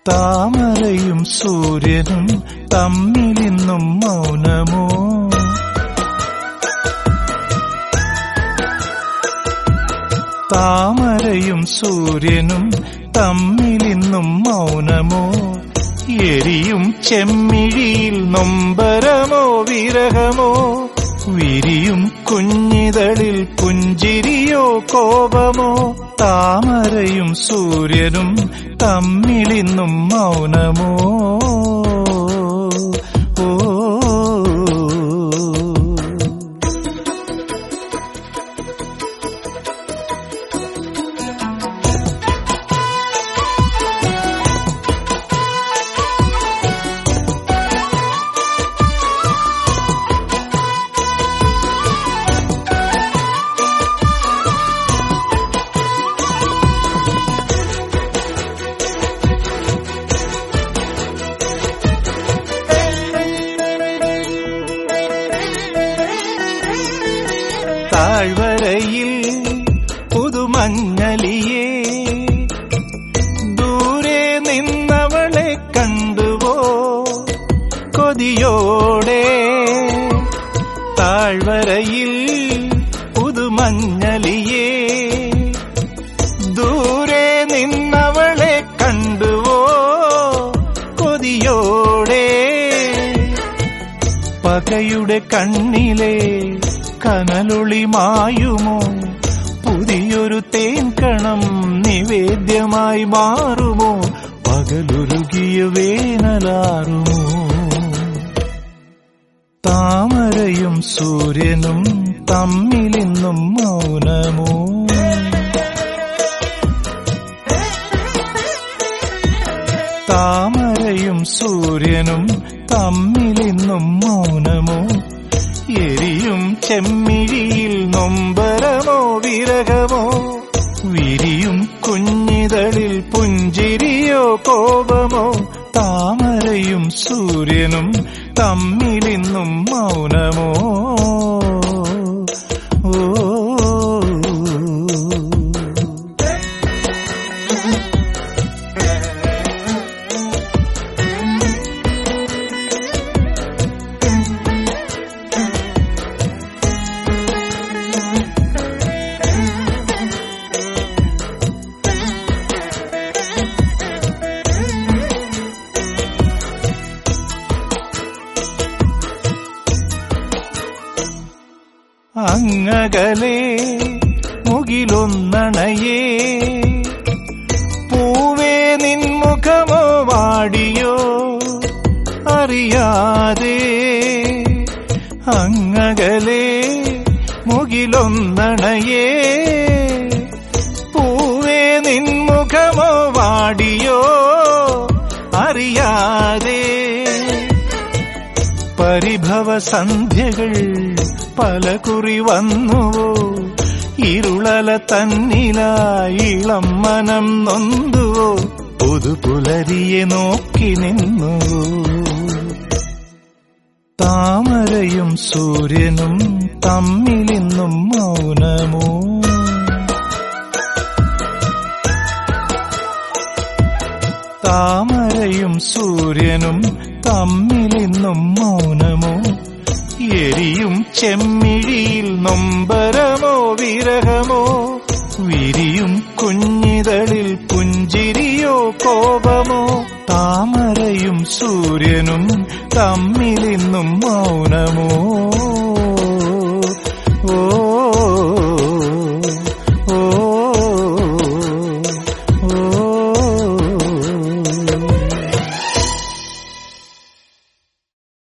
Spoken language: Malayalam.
താമരയും സൂര്യനും തമ്മിലിന്നും മൗനമോ താമരയും സൂര്യനും തമ്മിലിന്നും മൗനമോ എരിയും ചെമ്മിഴിയിൽ നൊമ്പരമോ വിരഹമോ വിരിയും കുഞ്ഞിതളിൽ പുഞ്ചിരിയോ കോപമോ താമരയും സൂര്യനും തമ്മിലിന്നും മൗനമോ ഓ താഴ്വരയിൽ പുതുമഞ്ഞലിയേ ദൂരെ നിന്നവളെ കണ്ടുവോ കൊതിയോടെ താഴ്വരയിൽ പുതുമഞ്ഞലിയേ ദൂരെ നിന്നവളെ കണ്ടുവോ കൊതിയോടെ പകയുടെ കണ്ണിലെ കനലൊളി മായുമോ പുതിയൊരു തേൻകണം നിവേദ്യമായി മാറുമോ പകലുരുകിയ വേനലാറുമോ താമരയും സൂര്യനും തമ്മിലിന്നും മൗനമോ താമരയും സൂര്യനും തമ്മിലിന്നും മൗനമോ എരിയും ചെമ്മിഴിയിൽ നൊമ്പരമോ വിരകമോ വിരിയും കുഞ്ഞിതളിൽ പുഞ്ചിരിയോ കോപമോ താമരയും സൂര്യനും തമ്മിലിന്നും മൗനമോ ഓ അങ്ങകലെ മുകിലൊന്നണയേ പൂവേ നിൻമുഖമോ വാടിയോ അറിയാതെ അങ്ങകലെ മുകിലൊന്നണയേ പൂവേ നിൻമുഖമോ വാടിയോ അറിയാതെ പരിഭവ സന്ധ്യകൾ പല കുറി വന്നുവോ ഇരുളല തന്നിലായിളം മനം നൊന്തുവോ പുതുപുലരിയെ നോക്കി നിന്നുവോ താമരയും സൂര്യനും തമ്മിലിന്നും മൗനമോ താമരയും സൂര്യനും തമ്മിലിന്നും മൗനമോ എരിയും ചെമ്മിഴിയിൽ നൊമ്പരമോ വിരഹമോ വിരിയും കുഞ്ഞിതളിൽ പുഞ്ചിരിയോ കോപമോ താമരയും സൂര്യനും തമ്മിലിന്നും മൗനമോ